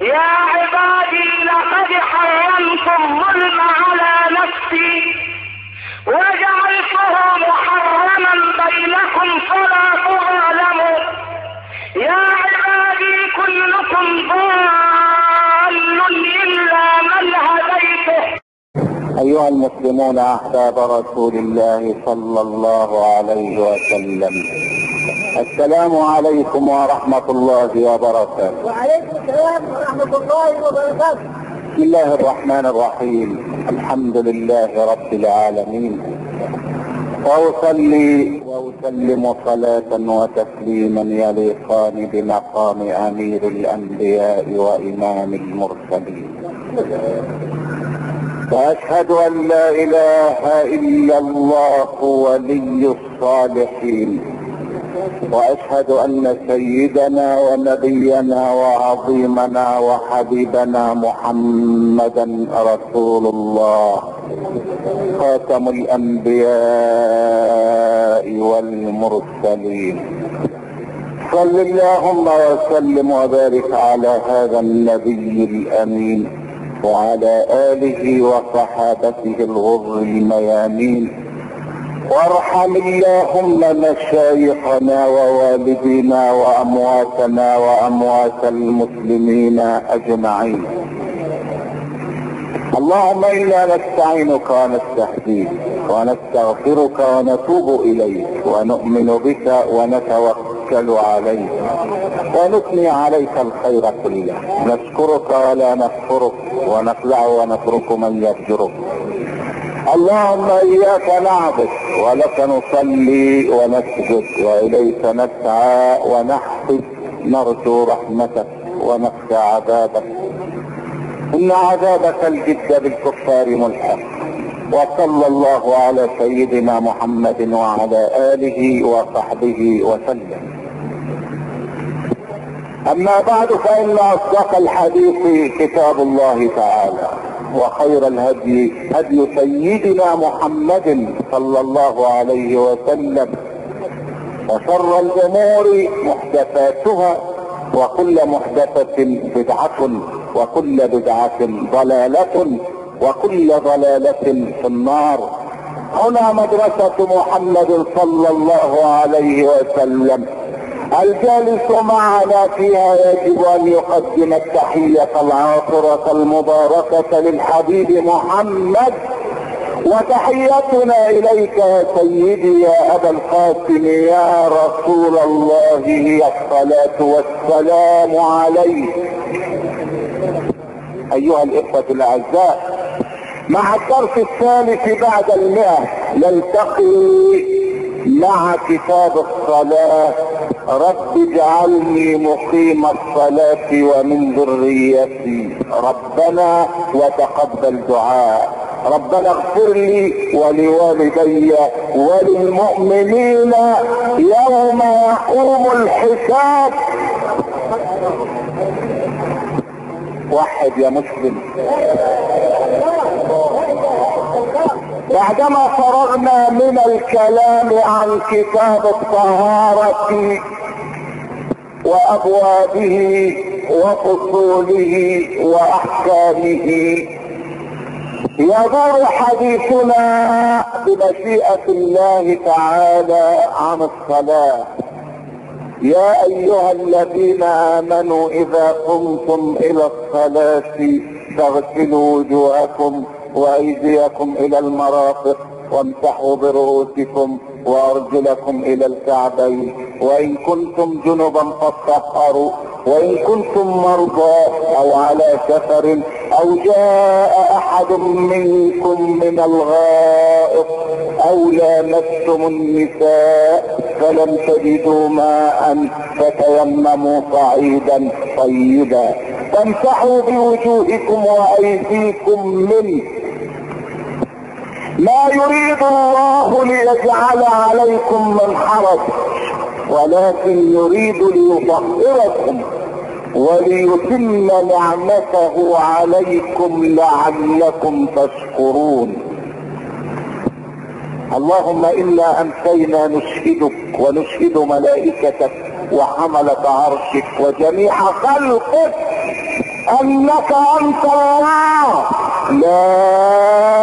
يا عبادي لقد حرمت الظلم على نفسي وجعلته محرما بينكم فلا تظالموا يا عبادي كلكم ضال إلا من هديته أيها المسلمون أحباب رسول الله صلى الله عليه وسلم السلام عليكم ورحمة الله وبركاته وعليكم السلام ورحمة الله وبركاته بسم الله الرحمن الرحيم الحمد لله رب العالمين وأصلي وأسلم صلاة وتسليما يليقان بمقام أمير الأنبياء وإمام المرسلين واشهد ان لا اله الا الله ولي الصالحين واشهد ان سيدنا ونبينا وعظيمنا وحبيبنا محمدا رسول الله خاتم الانبياء والمرسلين صل اللهم وسلم وبارك على هذا النبي الامين وعلى آله وصحابته الغر الميامين وارحم اللهم مشايخنا ووالدينا وأمواتنا وأموات المسلمين أجمعين اللهم إنا نستعينك ونستهديك ونستغفرك ونتوب إليك ونؤمن بك ونتوكل عليك ونثني عليك الخير كله نشكرك ولا نكفرك ونخلع ونترك من يفجرك اللهم اياك نعبد ولك نصلي ونسجد واليك نسعى ونحفظ نرجو رحمتك ونخشى عذابك ان عذابك الجد بالكفار ملحق وصلى الله على سيدنا محمد وعلى اله وصحبه وسلم اما بعد فان اصدق الحديث كتاب الله تعالى وخير الهدي هدي سيدنا محمد صلى الله عليه وسلم وشر الامور محدثاتها وكل محدثة بدعة وكل بدعة ضلالة وكل ضلالة في النار هنا مدرسة محمد صلى الله عليه وسلم الجالس معنا فيها يجب ان يقدم التحية العاطرة المباركة للحبيب محمد وتحيتنا اليك يا سيدي يا ابا القاسم يا رسول الله هي الصلاة والسلام عليك ايها الاخوة الاعزاء مع الدرس الثالث بعد المئة نلتقي مع كتاب الصلاة رب اجعلني مقيم الصلاة ومن ذريتي ربنا وتقبل دعاء ربنا اغفر لي ولوالدي وللمؤمنين يوم يقوم الحساب وحد يا مسلم بعدما فرغنا من الكلام عن كتاب الطهارة وابوابه وفصوله واحكامه يدور حديثنا بمشيئة الله تعالى عن الصلاة يا ايها الذين امنوا اذا قمتم الى الصلاة فاغسلوا وجوهكم وايديكم الى المرافق وامسحوا برؤوسكم وارجلكم الى الكعبين وان كنتم جنبا فاطهروا وان كنتم مرضى او على سفر او جاء احد منكم من الغائط او لامستم النساء فلم تجدوا ماء فتيمموا صعيدا طيبا فامسحوا بوجوهكم وايديكم منه ما يريد الله ليجعل عليكم من حرج ولكن يريد ليطهركم وليتم نعمته عليكم لعلكم تشكرون اللهم انا امسينا نشهدك ونشهد ملائكتك وحملة عرشك وجميع خلقك انك انت الله لا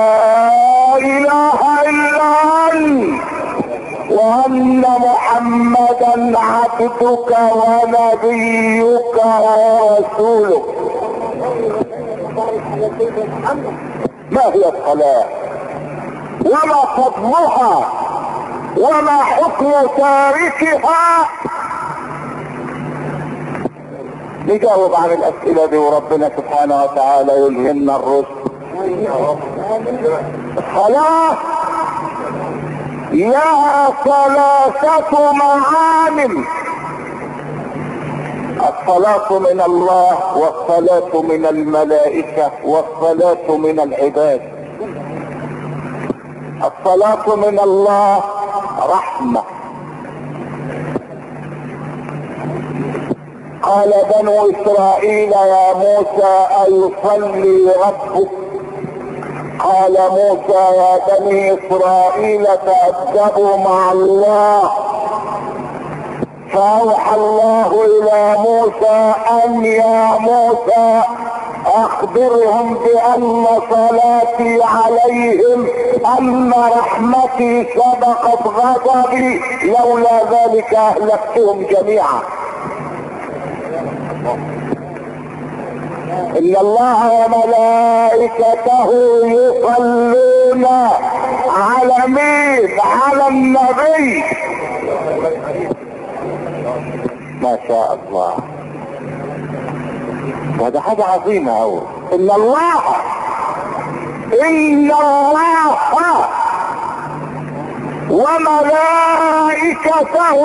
اله الا انت وان محمدا عبدك ونبيك ورسولك ما هي الصلاة وما فضلها وما حكم تاركها نجاوب عن الاسئلة دي وربنا سبحانه وتعالى يلهمنا الرشد الصلاة لها ثلاثة معامل الصلاة من الله والصلاة من الملائكة والصلاة من العباد الصلاة من الله رحمة قال بنو اسرائيل يا موسى ايصلي ربك قال موسى يا بني اسرائيل تأدبوا مع الله فاوحى الله الى موسى ان يا موسى اخبرهم بان صلاتي عليهم ان رحمتي سبقت غضبي لولا ذلك اهلكتهم جميعا ان الله وملائكته يصلون على مين على النبي ما شاء الله وهذا حاجة عظيمة أوي إن الله إن الله وملائكته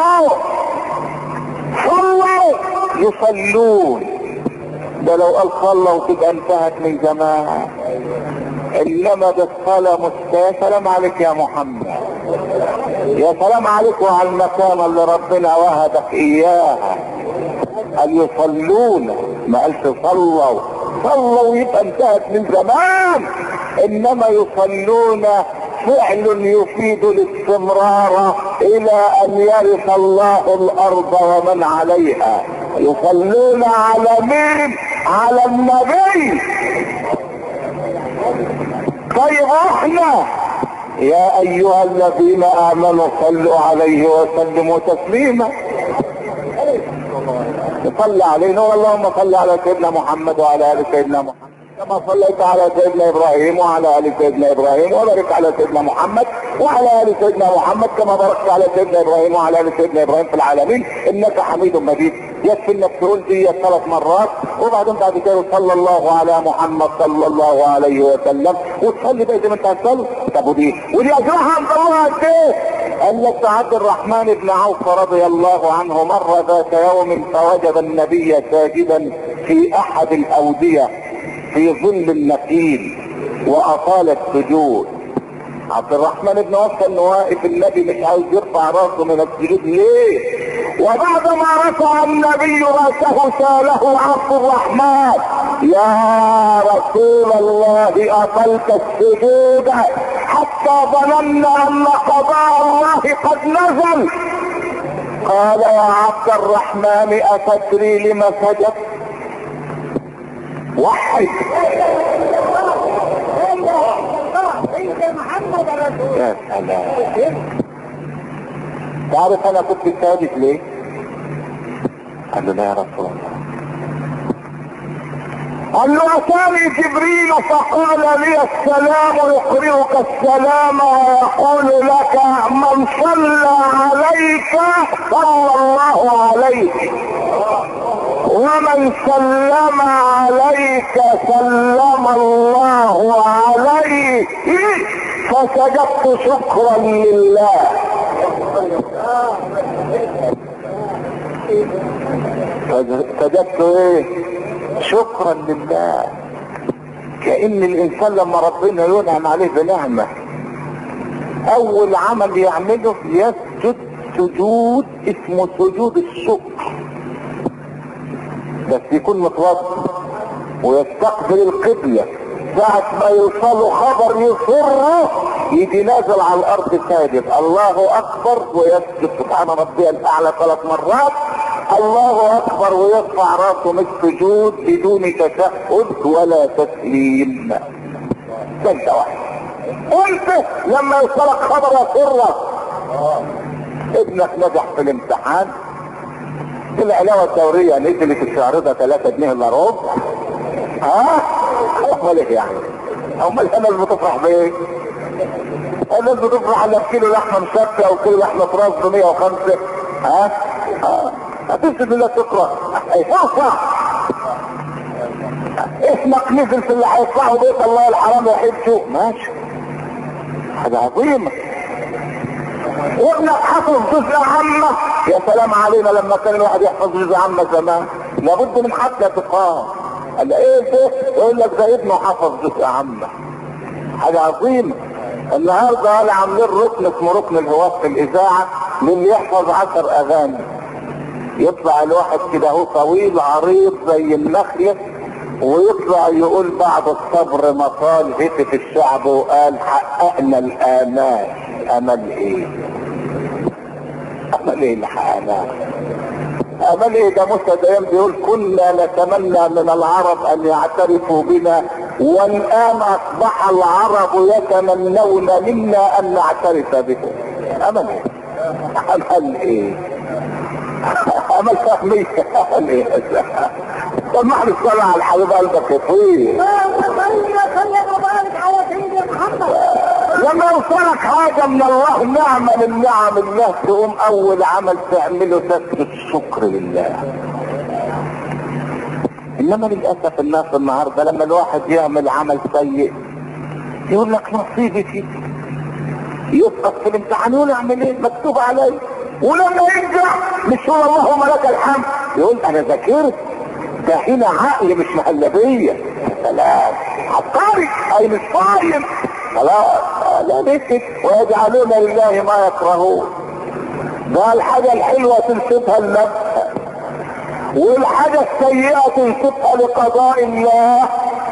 صلوا يصلون ده لو قال صلوا تبقى انتهت من زمان انما بالصلاة مستوى سلام عليك يا محمد يا سلام عليك وعلى المكان اللي ربنا وهبك اياها قال يصلون ما قالش صلوا صلوا يبقى انتهت من زمان انما يصلون فعل يفيد الاستمرار الى ان يرث الله الارض ومن عليها يصلون على مين على النبي طيب احنا يا ايها الذين امنوا صلوا عليه وسلموا تسليما صلى عليه نور اللهم صل على سيدنا محمد وعلى ال سيدنا محمد كما صليت على سيدنا ابراهيم وعلى ال سيدنا ابراهيم وبارك على سيدنا محمد وعلى ال سيدنا محمد كما باركت على سيدنا ابراهيم وعلى ال سيدنا ابراهيم في العالمين انك حميد مجيد يكفي انك تقول دي ثلاث مرات وبعدين بعد كده صلى الله على محمد صلى الله عليه وسلم وتصلي بقى زي ما انت هتصلي طب ودي ودي اجرها عند الله قد ايه؟ قال لك عبد الرحمن بن عوف رضي الله عنه مر ذات يوم فوجد النبي ساجدا في احد الاوديه في ظل النخيل واطال السجود عبد الرحمن بن عوف كان واقف النبي مش عاوز يرفع راسه من السجود ليه وبعد ما رفع النبي راسه ساله عبد الرحمن يا رسول الله اطلت السجود حتى ظننا ان قضاء الله قد نزل قال يا عبد الرحمن اتدري لما سجدت وحد انت محمد رسول يا سلام تعرف انا كنت ساجد ليه قال له لا يا رسول الله قال له اتاني جبريل فقال لي السلام يقرئك السلام ويقول لك من صلى عليك صلى الله عليه ومن سلم عليك سلم الله عليه فسجدت شكرا لله سجدت ايه شكرا لله كأن الانسان لما ربنا ينعم عليه بنعمة اول عمل يعمله يسجد سجود اسمه سجود الشكر بس يكون متوضي ويستقبل القبلة ساعة ما يوصله خبر يسره يجي نازل على الارض ساجد الله اكبر ويسجد سبحان ربي الاعلى ثلاث مرات الله اكبر ويرفع راسه من السجود بدون تشهد ولا تسليم سجده واحده قلت لما يوصلك خبر سرك ابنك نجح في الامتحان العلاوة الدورية نزلت الشهر ده 3 جنيه الا ربع ها امال ايه يعني امال الناس بتفرح بايه الناس بتفرح على كيلو لحمه مشكه او كيلو لحمه راس ب 105 ها ها هتسد الله تقرا فرصه اسمك نزل في اللي هيطلعوا بيت الله الحرام يحبه ماشي حاجه عظيمه وابنك حفظ جزء عامة يا سلام علينا لما كان الواحد يحفظ جزء عامة زمان لابد من حفلة تقام قال ايه ده يقول لك ده ابنه حفظ جزء عامة حاجة عظيمة النهارده قال عاملين ركن اسمه ركن الهواء في الاذاعة للي يحفظ عشر اغاني يطلع الواحد كده هو طويل عريض زي النخلة ويطلع يقول بعد الصبر مطال هتف الشعب وقال حققنا الامال امل ايه امل ايه اللي حققناه امل ايه ده موسى ديان بيقول كنا نتمنى من العرب ان يعترفوا بنا والان اصبح العرب يتمنون منا ان نعترف بهم امل ايه امل ايه امل فهمي امل ايه طب ما احنا نصلي على الحبيب قلبك يطير صلي وسلم وبارك على سيدنا محمد لما يوصلك حاجة من الله نعمة من نعم الله تقوم أول عمل تعمله تثبت الشكر لله. إنما للأسف الناس النهاردة لما الواحد يعمل عمل سيء يقول لك نصيبي فيه. يسقط في الامتحان يقول أعمل إيه؟ مكتوب علي. ولما ينجح مش هو اللهم لك الحمد يقول أنا ذاكرت ده هنا عقل مش مهلبية يا سلام عبقري أي مش صايم خلاص لا نكت ويجعلون لله ما يكرهون ده الحاجة الحلوة تنسبها لنفسها والحاجة السيئة تنسبها لقضاء الله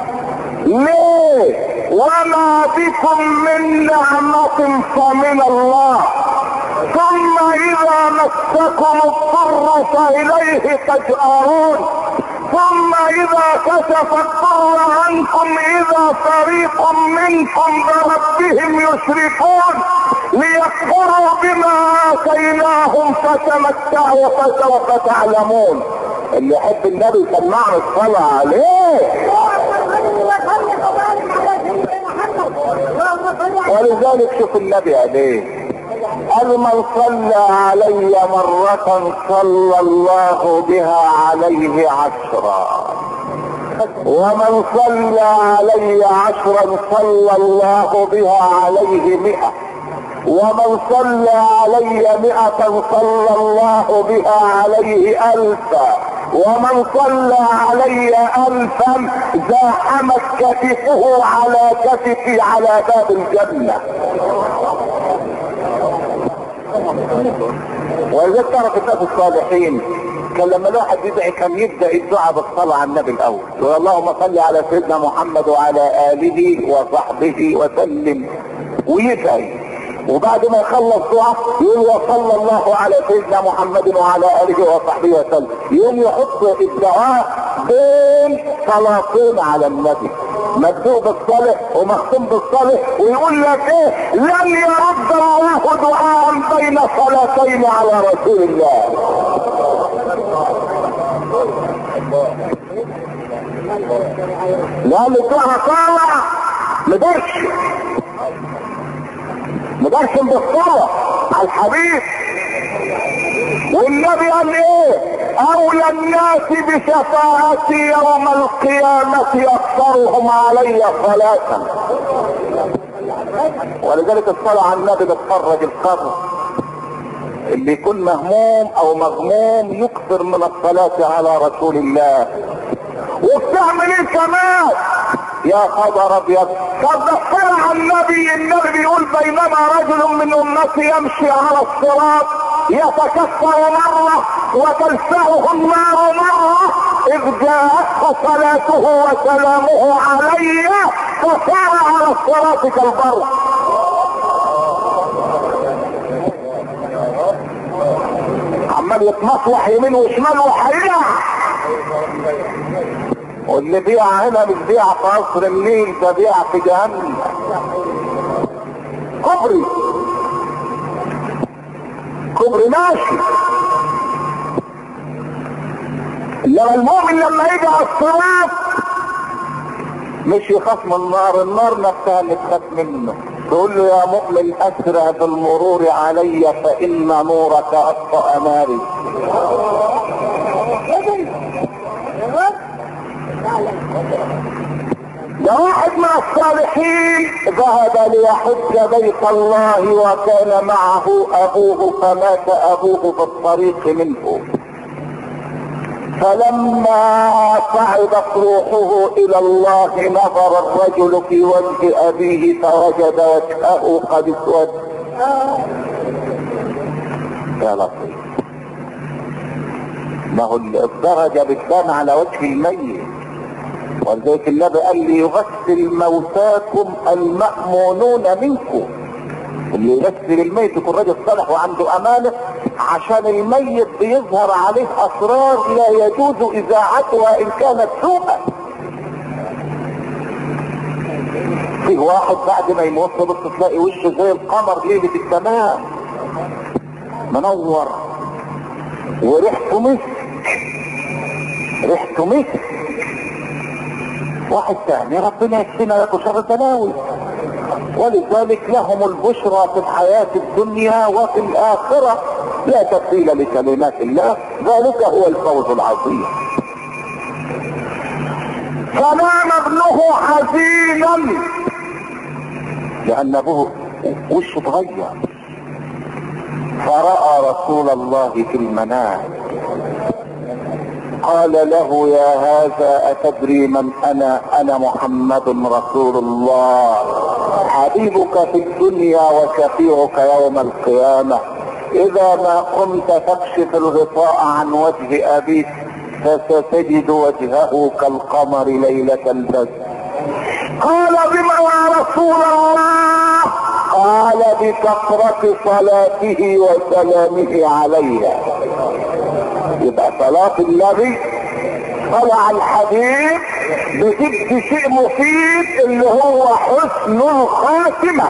ليه وما بكم من نعمة فمن الله ثم اذا مسكم الضر فاليه تجأرون ثم اذا كشف الضر عنكم اذا فريق منكم بربهم يشركون ليكفروا بما اتيناهم فتمتعوا فسوف تعلمون اللي يحب النبي سمعنا الصلاة عليه صلي وسلم وبارك على سيدنا محمد اللهم صل على ولذلك شوف النبي عليه قال من صلى علي مرة صلى الله بها عليه عشرا ومن صلى علي عشرا صلى الله بها عليه مئة ومن صلى علي مئة صلى الله بها عليه ألفا ومن صلى علي ألفا زاحمت كتفه على كتفي على باب الجنة ولذلك تعرف الناس الصالحين كان لما الواحد يدعي كان يبدا الدعاء بالصلاه على النبي الاول يقول اللهم صل على سيدنا محمد وعلى اله وصحبه وسلم ويدعي وبعد ما يخلص دعاء يقول وصلى الله على سيدنا محمد وعلى اله وصحبه وسلم يقوم يحط الدعاء بين صلاتين على النبي مبدوء بالصالح ومختوم بالصالح ويقول لك ايه لن يرد الله دعاء بين صلاتين على رسول الله لان الدعاء طالع مدرش مدرش بالصلاة على الحبيب والنبي قال ايه اولى الناس بشفاعتي يوم القيامة اكثرهم علي صلاة ولذلك الصلاة على النبي بتفرج القبر اللي يكون مهموم او مغموم يكثر من الصلاة على رسول الله وبتعمل ايه كمان يا خبر ابيض طب ده على النبي النبي بيقول بينما رجل من امتي يمشي على الصراط يتكفر مرة وتلفعه النار مرة اذ جاءته صلاته وسلامه علي فصار على الصراط كالبرق عمال عمال يتمصلح يمين وشمال وهيقع واللي بيع هنا مش بيع في قصر النيل ده بيع في جهنم كبري كبري ماشي انما المؤمن لما يجي على الصراط مش يخاف من النار النار نفسها اللي تخاف منه تقول له يا مؤمن اسرع بالمرور علي فان نورك اطفا ناري ده واحد من الصالحين ذهب ليحج بيت الله وكان معه ابوه فمات ابوه في الطريق منه فلما صعدت روحه الى الله نظر الرجل في وجه ابيه فوجد وجهه قد اسود يا لطيف ما هو الدرجه بتبان على وجه الميت ولذلك النبي قال لي يغسل موتاكم المأمونون منكم اللي يغسل الميت يكون راجل صالح وعنده امانه عشان الميت بيظهر عليه اسرار لا يجوز اذاعتها ان كانت سوءا في واحد بعد ما يموت بص تلاقي وشه زي القمر ليله التمام منور وريحته مسك ريحته مسك واحد ثاني ربنا يكفينا لكم شر البلاوي ولذلك لهم البشرى في الحياة الدنيا وفي الآخرة لا تبديل لكلمات الله ذلك هو الفوز العظيم فنام ابنه حزينا لأن أبوه وشه اتغير فرأى رسول الله في المنام قال له يا هذا أتدري من أنا أنا محمد رسول الله حبيبك في الدنيا وشفيعك يوم القيامة إذا ما قمت فاكشف الغطاء عن وجه أبيك فستجد وجهه كالقمر ليلة البدر قال بما يا رسول الله قال بكثرة صلاته وسلامه عليها يبقى صلاة النبي طلع الحديث بجد شيء مفيد اللي هو حسن الخاتمة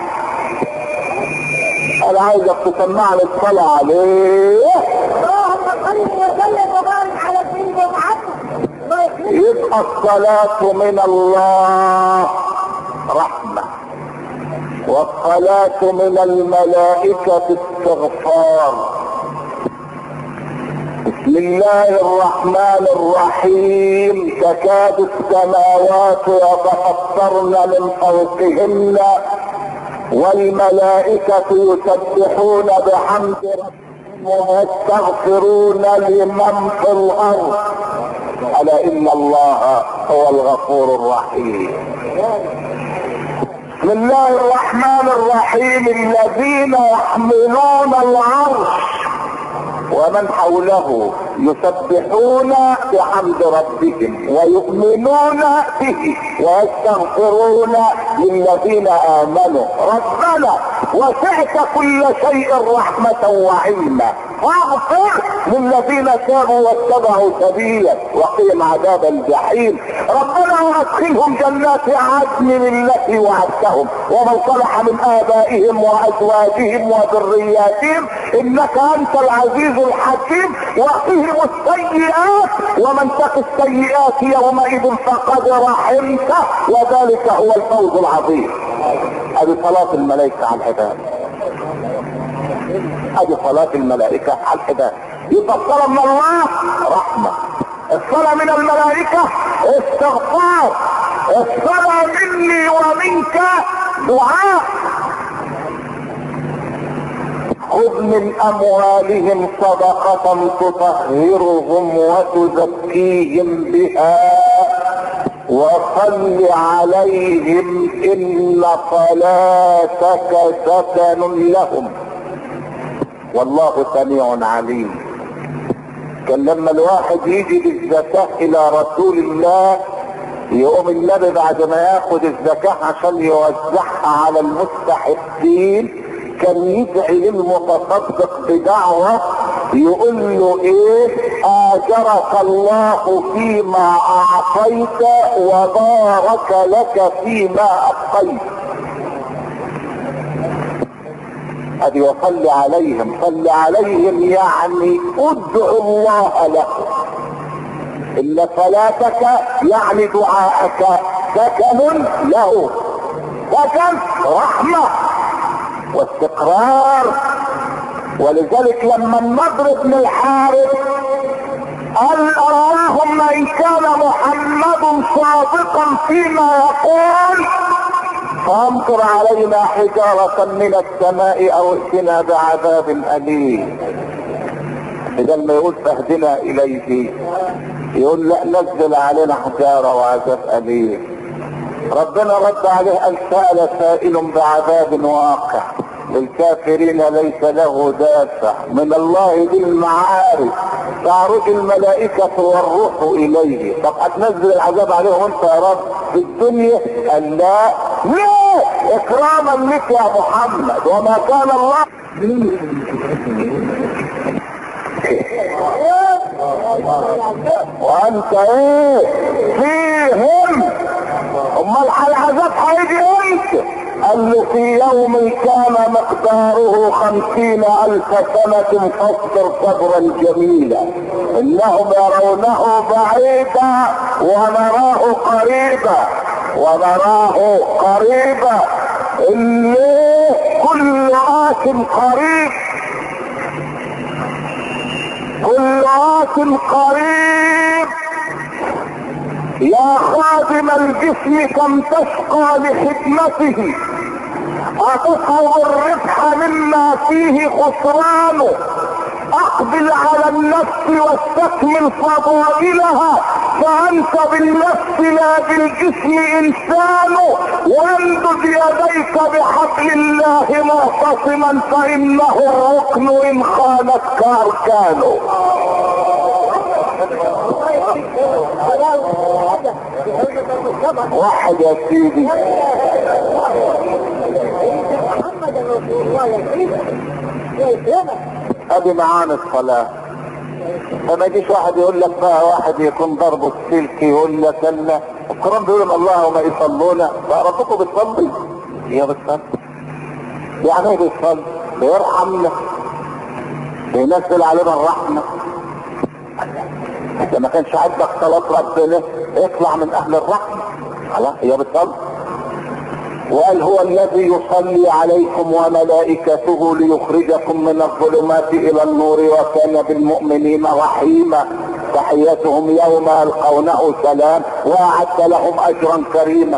انا عايزك تسمع لي الصلاة عليه اللهم صل وسلم وبارك على سيدنا محمد الله يخليك يبقى الصلاة من الله رحمة والصلاة من الملائكة استغفار بسم الله الرحمن الرحيم تكاد السماوات يتفطرن من فوقهن والملائكة يسبحون بحمد ربهم ويستغفرون لمن في الأرض ألا إن الله هو الغفور الرحيم بسم الله الرحمن الرحيم الذين يحملون العرش ومن حوله يسبحون بحمد ربهم ويؤمنون به ويستغفرون للذين امنوا ربنا وسعت كل شيء رحمة وعلما فاغفر للذين تابوا واتبعوا سبيلك وقهم عذاب الجحيم ربنا وادخلهم جنات عدن التي وعدتهم ومن صلح من ابائهم وازواجهم وذرياتهم انك انت العزيز الحكيم وقهم السيئات ومن تق السيئات يومئذ فقد رحمته وذلك هو الفوز العظيم ادي صلاة الملائكة على العباد ادي صلاة الملائكة على الحباب يبقى الصلاة من الله رحمة الصلاة من الملائكة استغفار الصلاة مني ومنك دعاء خذ من اموالهم صدقة تطهرهم وتزكيهم بها وصل عليهم ان صلاتك سكن لهم والله سميع عليم كان لما الواحد يجي بالزكاة الى رسول الله يقوم النبي بعد ما ياخد الزكاة عشان يوزعها على المستحقين كان يدعي للمتصدق بدعوة يقول له ايه اجرك الله فيما اعطيت وبارك لك فيما ابقيت ادي وصل عليهم صل عليهم يعني ادعو الله لهم ان صلاتك يعني دعاءك سكن له سكن رحمه واستقرار ولذلك لما النضر بن الحارث قال اللهم ان كان محمد صادقا فيما يقول فامطر علينا حجارة من السماء او ائتنا بعذاب اليم بدل ما يقول فاهدنا اليه يقول لا نزل علينا حجارة وعذاب اليم ربنا رد عليه قال سأل سائل بعذاب واقع للكافرين ليس له دافع من الله ذي المعارف تعرج الملائكة والروح إليه طب هتنزل العذاب عليهم وانت يا رب في الدنيا قال لا لا إكراما لك يا محمد وما كان الله وانت ايه فيهم امال العذاب هيجي امتى قال له في يوم كان مقداره خمسين الف سنة فاصبر صبرا جميلا انهم يرونه بعيدا ونراه قريبا ونراه قريبا اللي كل آت قريب كل آت قريب يا خادم الجسم كم تشقى لخدمته أتطلب الربح مما فيه خسرانه اقبل على النفس واستكمل فضائلها فانت بالنفس لا بالجسم انسان وامدد يديك بحبل الله معتصما فانه الركن ان خانتك اركانه واحد يا سيدي محمد رسول الله يكرمك ويكرمك ادي معانا الصلاة فما يجيش واحد يقول لك بقى واحد يكون ضربه السلك يقول لك الا القرآن بيقول اللهم يصلون فربكم بتصلي هي بتصلي يعني ايه بيصلي بيرحمنا بينزل علينا الرحمة انت ما كانش عندك صلاة ربنا اطلع من اهل الرحمة خلاص هي بتصلي وقال هو الذي يصلي عليكم وملائكته ليخرجكم من الظلمات الى النور وكان بالمؤمنين رحيما تحيتهم يوم يلقونه سلام واعد لهم اجرا كريما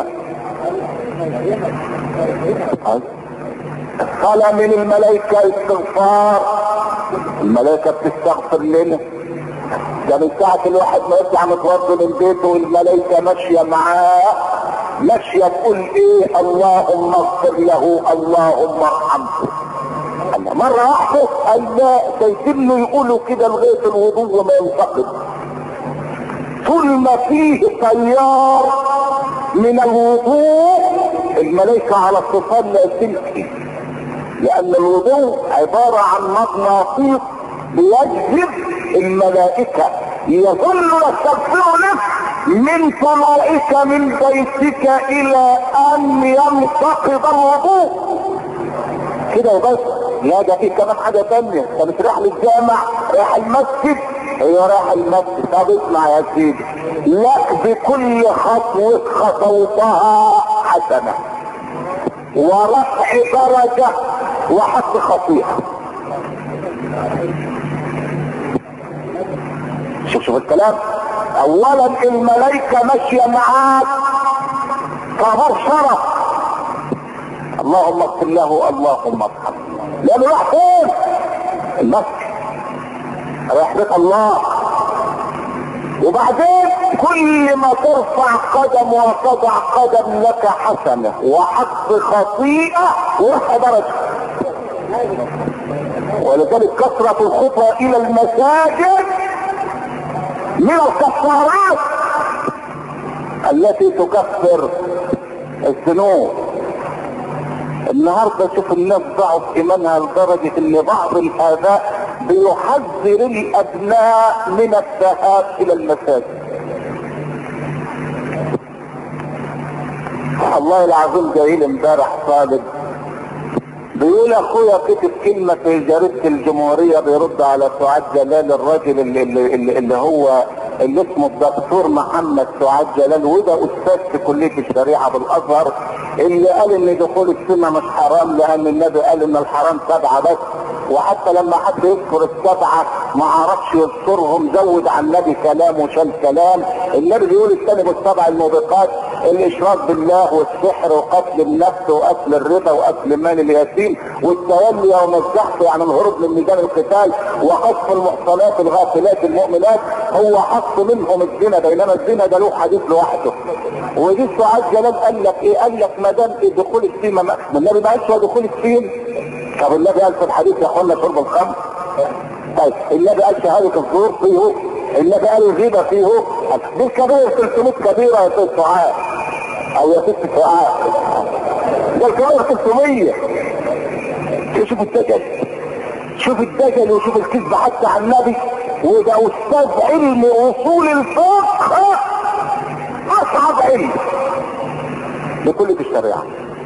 طلب من الملائكة استغفار الملائكة بتستغفر لنا ده من ساعة الواحد ما يطلع متوضي من بيته والملائكة ماشية معاه ماشية تقول ايه اللهم اغفر له اللهم ارحمه الله مرة واحدة قال لا سيتم يقولوا كده لغاية الوضوء وما ينتقد طول ما فيه تيار من الوضوء الملائكة على اتصال لاسلكي لان الوضوء عبارة عن مغناطيس بيجذب الملائكة يظل يستغفر لك من طلائك من بيتك الى ان ينتقض الوضوء كده وبس لا ده في كمان حاجة تانية انت مش رايح للجامع رايح المسجد هي رايح المسجد طب اسمع يا سيدي لك بكل خطوة خطوتها حسنة ورفع درجة وحط خطيئة شوف شوف الكلام اولا الملائكة ماشية معاك طهور شرف اللهم اغفر له اللهم ارحمه لانه راح فين المسجد رايح بيت الله وبعدين كل ما ترفع قدم وتضع قدم لك حسنة وحط خطيئة ورفع درجة ولذلك كثرة الخطى الى المساجد من الكفارات التي تكفر الذنوب النهارده شوف الناس ضعف ايمانها لدرجه ان بعض الاباء بيحذر الابناء من الذهاب الى المساجد الله العظيم جاي لي امبارح طالب بيقول اخويا كتب كلمة في جريدة الجمهورية بيرد على سعاد جلال الراجل اللي, اللي, اللي, اللي هو اللي اسمه الدكتور محمد سعاد جلال وده استاذ في كلية الشريعة بالازهر اللي قال ان دخول السنة مش حرام لان النبي قال ان الحرام سبعة بس وحتى لما حد يذكر السبعة ما عرفش يذكرهم زود عن النبي كلام وشال كلام النبي بيقول اجتنبوا السبع الموبقات الاشراك بالله والسحر وقتل النفس واكل الربا واكل مال اليتيم والتولي يوم الزحف يعني الهروب من ميدان القتال وقصف المحصنات الغافلات المؤمنات هو حط منهم الزنا بينما الزنا ده له حديث لوحده ودي سعاد جلال قال لك ايه قال لك ما دام دخول السين ما النبي ما قالش هو دخول السين طب النبي قال في الحديث يا اخوانا شرب الخمر طيب النبي قال شهادة الزور فيه النبي قال الغيبة فيه دي الكبير 300 كبيرة يا ست سعاد او يا ست سعاد ده الكبير 300 شوف الدجل شوف الدجل وشوف الكذب حتى على النبي وده استاذ علم اصول الفقه اصعب علم لكل الشريعه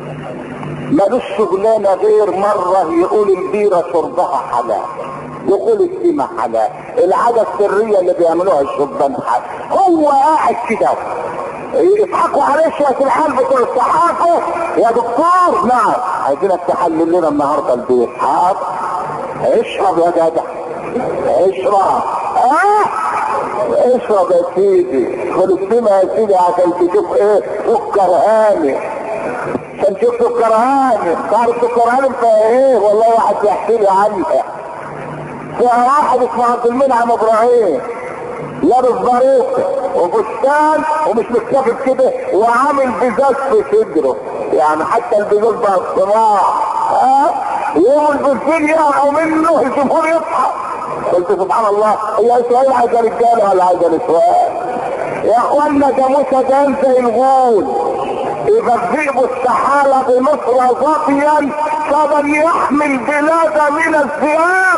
ملوش شغلانه غير مره يقول البيره شربها حلال دخول السيما حلال العادة السرية اللي بيعملوها الشبان حلال هو قاعد كده يضحكوا عليه شوية الحال بتوع الصحافة يا دكتور نعم عايزينك تحلل لنا النهارده البيت حاضر اشرب يا جدع اشرب اه اشرب يا سيدي خد السيما يا سيدي عشان تشوف ايه سكر هاني عشان تشوف سكر هاني تعرف سكر هاني فيها ايه والله واحد بيحكي لي عنها فيها واحد اسمه عبد المنعم ابراهيم لابس باروكه وفستان ومش مكتفي كده وعامل بزاز في صدره يعني حتى البزاز بقى صناع ها يوم البنزين يقعوا منه الجمهور يصحى قلت سبحان الله هي اسرائيل عايزه رجاله ولا عايزه نسوان يا اخوانا ده موسى ده زي الغول اذا الذئب استحال بمصر ظافيا فمن يحمي البلاد من الذئاب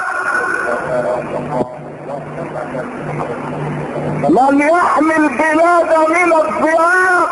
من يحمي البلاد من الذئاب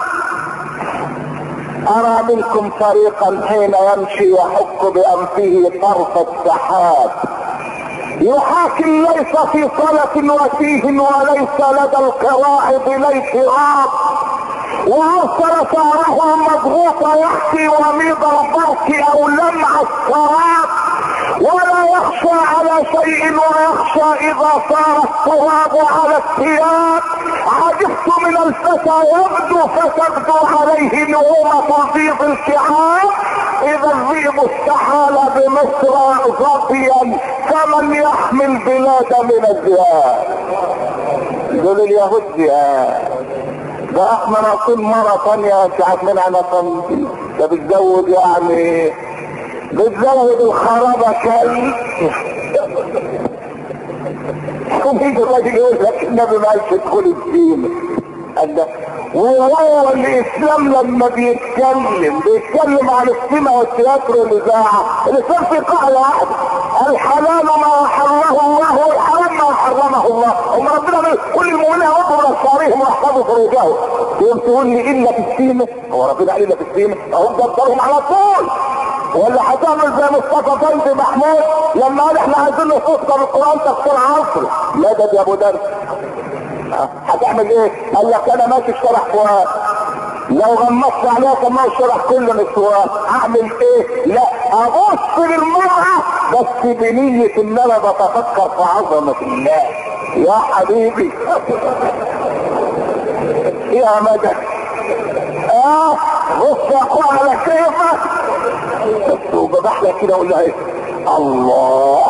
ارى منكم فريقا حين يمشي يحك بانفه طرف السحاب يحاكم ليس في صلة وتيه وليس لدى القواعد ليتراب وارسل ثاره مضغوط يحكي وميض البرك او لمع السراب ولا يخشى على شيء ويخشى اذا صار التراب على الثياب عجبت من الفتى يبدو فتبدو عليه نعومة بيض الكعاب اذا الذئب استحال بمصر ظبيا فمن يحمي البلاد من الذئاب دول اليهود ذئاب ده احنا نقول مرة ثانية انت عارفين انا ده بتزود يعني بتزود الخرابة كي ويجي الراجل يقول لك النبي ما قالش ادخل الدين قال ده وهو الاسلام لما بيتكلم بيتكلم عن السينما والتياترو والاذاعه الاسلام في قاعده واحده الحلال ما حرمه الله والحرام ما حرمه الله هم ربنا بيقول كل المؤمنين يغضوا من ابصارهم ويحفظوا فروجهم يقوم تقول لي الا في السينما هو ربنا قال الا في السينما اهم دبرهم على طول ولا هتعمل زي مصطفى فندي محمود لما قال احنا عايزين نفوت بالقران تفسير عصري مدد يا ابو درس هتعمل ايه؟ قال لك انا ماشي الشرح فؤاد لو غمضت عليها كمان الشرح كله مسواه اعمل ايه؟ لا ابص للمرأة بس بنية ان انا بتفكر في عظمة الله يا حبيبي يا مدد اه بص يا اخويا على كيفك وبضحك كده اقول لها ايه؟ الله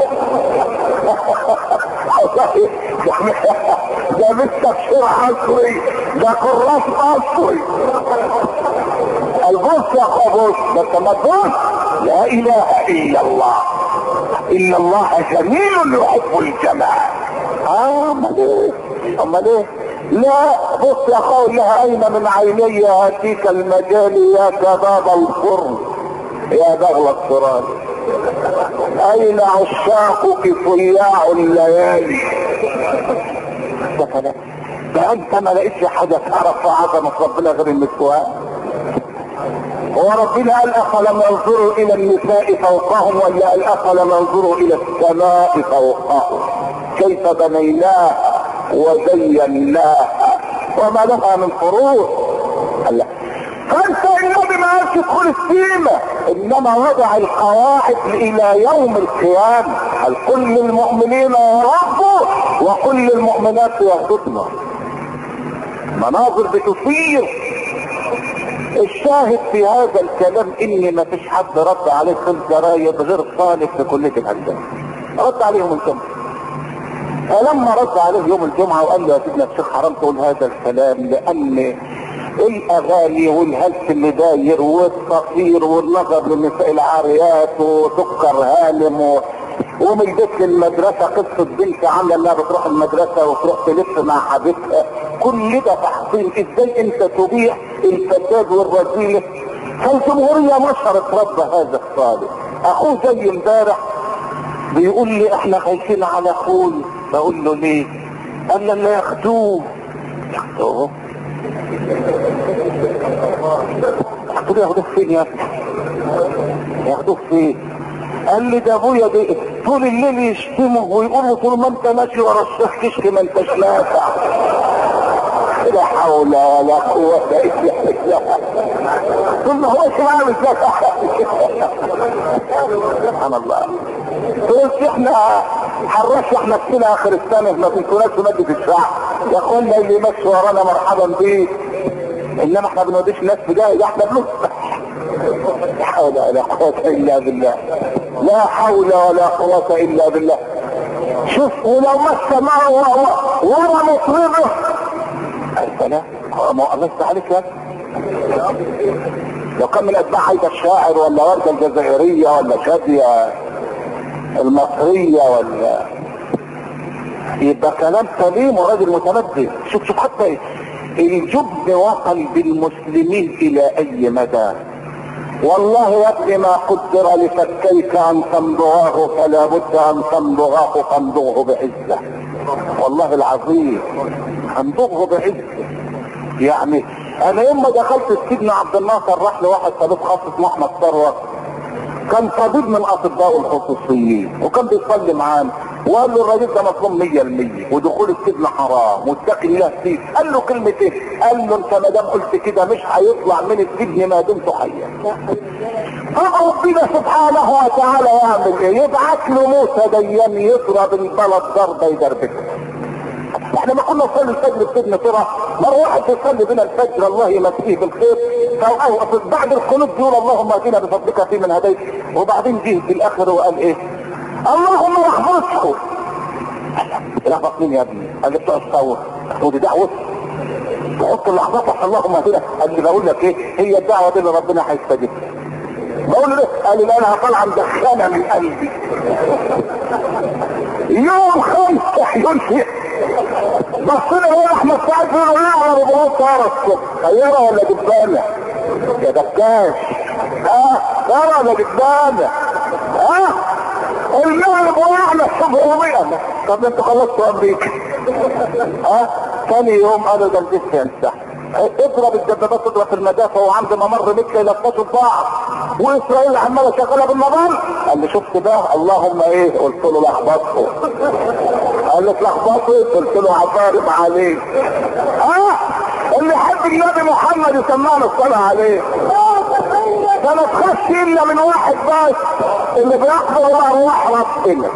ده مش تفسير عصري ده كراس عصري البص يا اخو بص بس ما تبص لا اله الا الله ان الله جميل يحب الجمال اه امال ايه امال ايه لا بص يا اخو لها اين من عيني هاتيك المجال يا كباب الفرن يا بغل الصراط اين عشاقك صياع الليالي ده كلام ده انت ما لقيتش حاجه تعرف في عظمه ربنا غير النسوان هو ربنا قال افلم ينظروا الى النساء فوقهم ولا قال افلم ينظروا الى السماء فوقهم كيف بنيناها وزيناها وما لها من فروض قال لا فانت النبي ما قالش ادخل السيمة انما وضع القواعد الى يوم القيامة قال كل المؤمنين يربوا وكل المؤمنات يغضبن مناظر بتثير الشاهد في هذا الكلام ان ما فيش حد رد عليه في الجرايد غير طالب في كلية الهندسة رد عليهم الجمعة فلما رد عليه يوم الجمعة وقال له يا سيدنا الشيخ حرام تقول هذا الكلام لان الاغاني والهلس اللي داير والتصوير والنظر للنساء العاريات وسكر هالم و... ومن البيت للمدرسة قصة بنت عاملة انها بتروح المدرسة وتروح تلف مع حبيبها كل ده تحصيل ازاي انت تبيع الفساد والرذيلة فالجمهورية نشرت رب هذا الصالح اخوه زي امبارح بيقول لي احنا خايفين على اخوي بقول له ليه قال لي لا ياخدوه ياخدوه ياخدوه ياخدوه فين يا ابني ياخدوه فين قال لي ده ابويا ده طول الليل يشتمه ويقول له طول ما انت ماشي ورا الشيخ تشتي ما انتش نافع لا حول ولا قوة الا بالله طول ما هو عامل سبحان الله قلت احنا حرشنا نفسنا اخر السنة ما كنتوناش في مادة الشعب يا اخوانا اللي ماشي ورانا مرحبا بيه انما احنا بنوديش الناس في جاي ده احنا بنصبح لا حول ولا قوة الا بالله لا حول ولا قوة الا بالله شوف ولو مس معه ورا مطربه السلام ما الله يفتح عليك يا لو كان من اتباع عايده الشاعر ولا وردة الجزائرية ولا شادية المصرية ولا يبقى كلام سليم وراجل متنبه شوف شوف حتى الجبن وصل بالمسلمين الى اي مدى والله يا ابني ما قدر لفكيك ان تمضغاه فلا بد ان تمضغاه فامضغه بعزه والله العظيم امضغه بعزه يعني انا يوم ما دخلت السجن عبد الناصر راح لواحد طبيب خاص اسمه احمد ثروت كان طبيب من اطباء الخصوصيين وكان بيصلي معانا وقال له الراجل ده مظلوم 100% ودخول السجن حرام واتقي الله فيه قال له كلمتين قال له انت ما دام قلت كده مش هيطلع من السجن ما دمت حيا فربنا سبحانه وتعالى يعمل ايه يبعت له موسى ديان يضرب البلد ضربه يدربكه احنا ما كنا نصلي الفجر في سيدنا ترى مره واحد يصلي بنا الفجر الله يمسيه بالخير فأو بعد القنوت يقول اللهم اهدنا بفضلك في من هديت وبعدين جه في الاخر وقال ايه اللهم احفظكم لخبط مين يا ابني قال لي بتوع الثور ودي دعوه تحط اللحظات اللهم اهدنا قال لي بقول لك ايه هي الدعوه دي اللي ربنا هيستجيبها بقول له قال لي لا انا هطلع مدخنه من قلبي يوم خمسة ينشئ بصينا هو احمد سعد بيقول له ايه على ربعون طارة الصبح طيارة ولا جبانة يا دكاش ها طارة ولا جبانة ها المغرب وقعنا الصبح طب انتوا خلصتوا امريكا ها ثاني يوم قالوا ده الجيش ينسحب اضرب الدبابات تضرب في المدافع وعند ممر مكة يلفظوا بعض واسرائيل عماله شغاله بالنظام قال لي شفت بقى اللهم ايه قلت له لخبطه قال لي اتلخبطت قلت له عفارب عليه اه اللي يحب النبي محمد يسمعنا الصلاه عليه ده ما تخش الا من واحد بس اللي بيقبل ارواح ربنا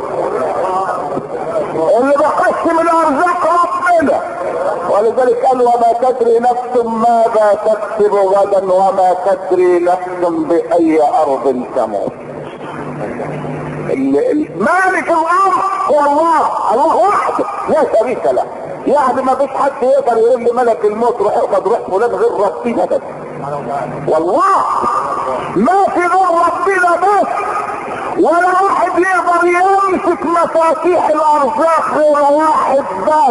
اللي بيخش من ارزاق ربنا ولذلك قال وما تدري نفس ماذا تكسب غدا وما تدري نفس باي ارض تموت مالك الامر هو الله الله وحده لا شريك له يعني ما فيش حد يقدر يقول لي ملك الموت روح اقبض روح فلان غير ربنا بس والله ما في غير ربنا بس ولا واحد يقدر يمسك مفاتيح الارزاق غير واحد بس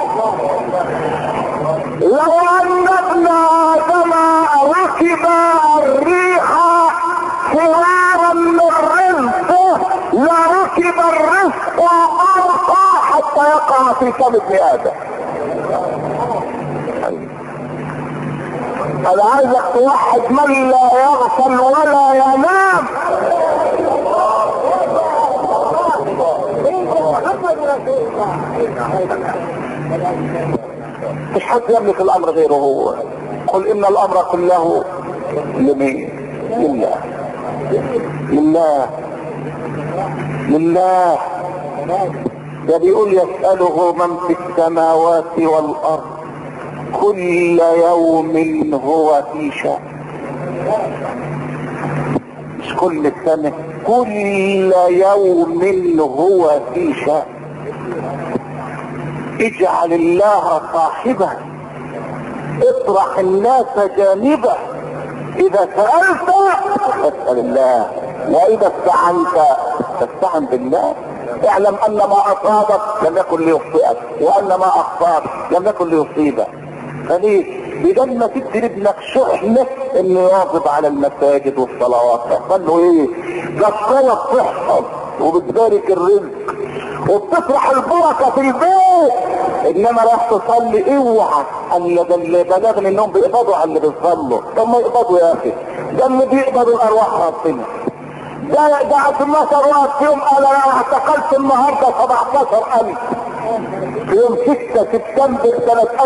لو ان ابن ادم ركب الريح فرارا من رزقه في كم ابن ادم انا عايزك توحد من لا يغفل ولا ينام محمد رسول الله مش حد يملك الامر غيره هو قل ان الامر كله لمين لله لله لله ده بيقول يسأله من في السماوات والأرض كل يوم هو في شأن مش كل سنة كل يوم هو في شأن اجعل الله صاحبه اطرح الناس جانبه اذا سألت فاسأل الله واذا استعنت فاستعن بالله اعلم ان ما اصابك لم يكن ليخطئك وان ما اخطاك لم يكن ليصيبك فليه بدل ما تدي لابنك شحنة انه يواظب على المساجد والصلوات قال له ايه ده الصلاة بتحفظ وبتبارك الرزق وبتطرح البركة في البيت انما راح تصلي اوعى ان ده اللي بلغني انهم بيقبضوا على اللي بيصلوا طب ما يقبضوا يا اخي ده اللي بيقبض الارواح ربنا ده ده 12 واحد فيهم قال انا اعتقلت النهارده 17000 في يوم 6 سبتمبر سنة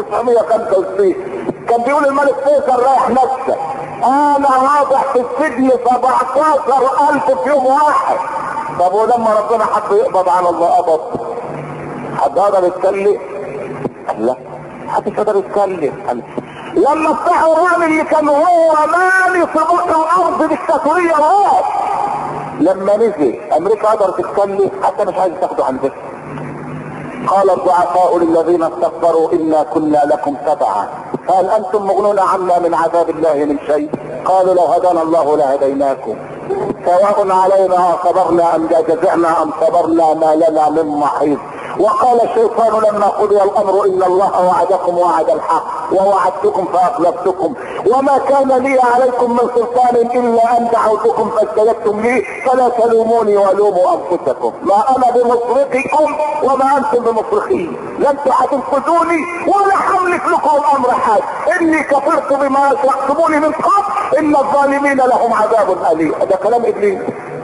1995 كان بيقول الملك فيصل رايح نفسه انا واضح في السجن 17000 في يوم واحد طب ولما ربنا حب يقبض على الله قبض حد قدر يتكلم؟ قال لا محدش قدر يتكلم قال لما افتحوا الراجل اللي كان هو مالي في بطن الارض ديكتاتوريه راح لما نزل امريكا قدرت تتكلم حتى مش عايز تاخده عن ذكر قال الضعفاء للذين استكبروا انا كنا لكم تبعا قال انتم مغنون عنا من عذاب الله من شيء قالوا لو هدانا الله لهديناكم سواء علينا صبرنا ام جزعنا ام صبرنا ما لنا من محيط وقال الشيطان لما قضي الامر ان الله وعدكم وعد الحق ووعدتكم فاخلفتكم وما كان لي عليكم من سلطان الا ان دعوتكم فاستجبتم لي فلا تلوموني ولوموا انفسكم ما انا بمصرخكم وما انتم بمصرخي لن تنقذوني ولا حملك لكم الامر حاج اني كفرت بما اشركتموني من قبل ان الظالمين لهم عذاب اليم ده كلام ابليس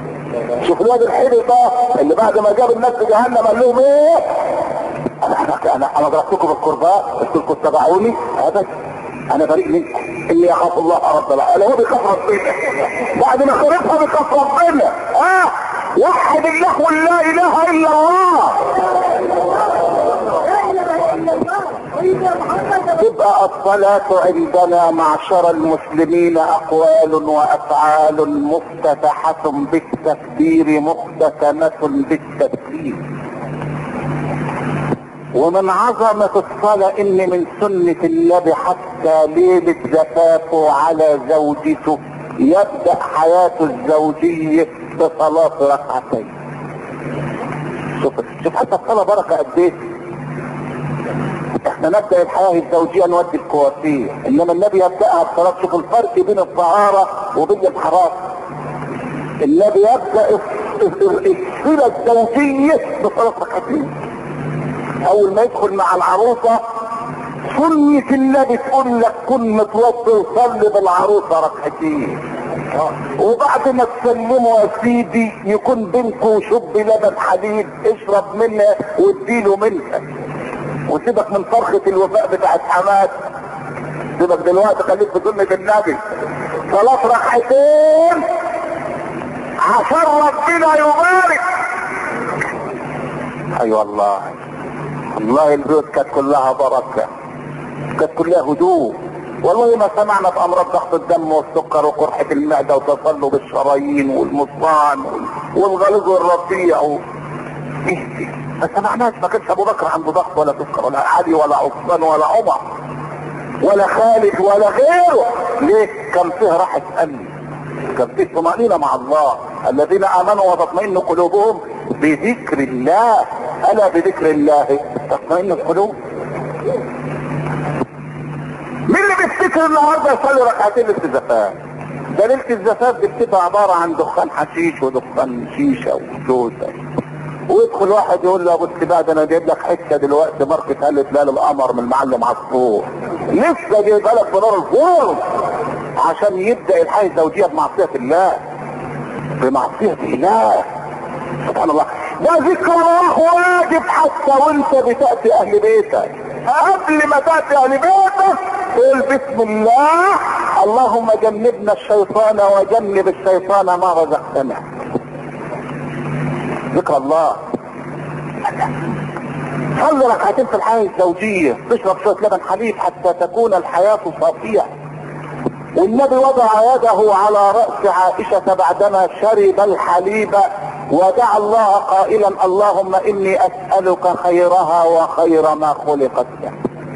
شوف الواد الحلو ده اللي بعد ما جاب الناس في جهنم قال لهم ايه انا انا انا, أنا ضربتكم بالقرباء قلت لكم اتبعوني ابدا انا بريء منكم اني اخاف الله رب العالمين هو بيخاف ربنا بعد ما خرجها بيخاف ربنا اه وحد الله ولا اله الا الله لا اله الا الله سيدنا محمد رسول تبقى الصلاة عندنا معشر المسلمين أقوال وأفعال مفتتحة بالتكبير مختتمة بالتسليم ومن عظمة الصلاة إن من سنة النبي حتى ليلة زفافه على زوجته يبدأ حياته الزوجية بصلاة ركعتين شوف شوف حتى الصلاة بركة قد إيه احنا نبدا الحياه الزوجيه نودي الكوافير انما النبي يبداها بصلاه شوف الفرق بين الطهاره وبين الحرام النبي يبدا الصله الزوجيه بصلاه ركعتين اول ما يدخل مع العروسه سنة النبي تقول لك كن متوضي وصلي بالعروسه ركعتين وبعد ما تسلموا يا سيدي يكون بينكم شب لبن حليب اشرب منها واديله منها وسيبك من فرخة الوفاء بتاعت حماد سيبك دلوقتي خليك في سنة النبي صلاة ركعتين عشان ربنا يبارك اي أيوة والله والله البيوت كانت كلها بركة كانت كلها هدوء والله ما سمعنا بامراض ضغط الدم والسكر وقرحة المعدة وتصلب الشرايين والمصان والغليظ والرفيع و... ما سمعناش ما كانش ابو بكر عنده ضغط ولا سكر ولا علي ولا عثمان ولا عمر ولا خالد ولا غيره ليه كان فيه راحة قلب كان فيه طمأنينة مع الله الذين امنوا وتطمئن قلوبهم بذكر الله الا بذكر الله تطمئن القلوب مين اللي بيفتكر النهارده يصلي ركعتين للزفاف ده ليله الزفاف دي بتبقى عباره عن دخان حشيش ودخان شيشه وسوسه ويدخل واحد يقول له يا ابو السباع ده انا جايب لك حته دلوقتي ماركه هلة ليل القمر من المعلم عصفور لسه جايبها لك بنار الفور عشان يبدا الحياه الزوجيه بمعصيه الله بمعصيه الله سبحان الله ده ذكر الله واجب حتى وانت بتاتي اهل بيتك قبل ما تاتي اهل بيتك قول بسم الله اللهم جنبنا الشيطان وجنب الشيطان ما رزقتنا ذكر الله صلي ركعتين في الحياة الزوجية تشرب شوية لبن حليب حتى تكون الحياة صافية والنبي وضع يده على رأس عائشة بعدما شرب الحليب ودعا الله قائلا اللهم اني اسألك خيرها وخير ما خلقت له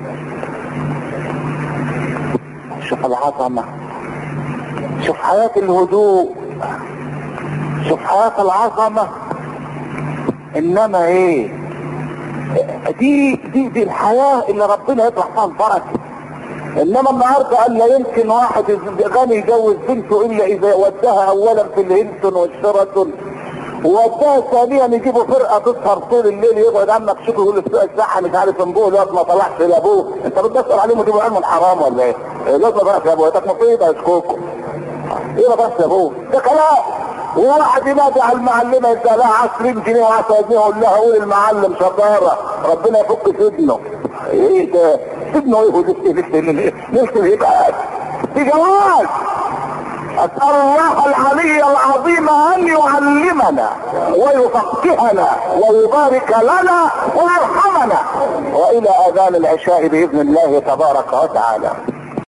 شوف العظمة شوف حياة الهدوء شوف حياة العظمة انما ايه دي دي دي الحياة اللي ربنا يطرح فيها البركة انما النهارده قال لا يمكن واحد غني يجوز بنته الا اذا وداها اولا في الهيلتون والشيراتون ووداها ثانيا يجيبوا فرقه تسهر طول الليل يقعد عمك شوف يقول الساعه مش عارف انبوه الوقت ما طلعش لابوه انت بتدخل عليهم وتجيبوا علم الحرام ولا ايه؟ الوقت ما طلعش لابوه انت مصيبه يا شكوكو ايه ما طلعش لابوه؟ ده كلام وواحد ينادي على المعلمه يديها لها 20 جنيه و10 جنيه يقول لها قول المعلم شطاره ربنا يفك سجنه ايه ده؟ سجنه ايه ولسه لسه ايه بقى؟ في جواز اسال الله العلي العظيم ان يعلمنا ويفقهنا ويبارك لنا ويرحمنا والى اذان العشاء باذن الله تبارك وتعالى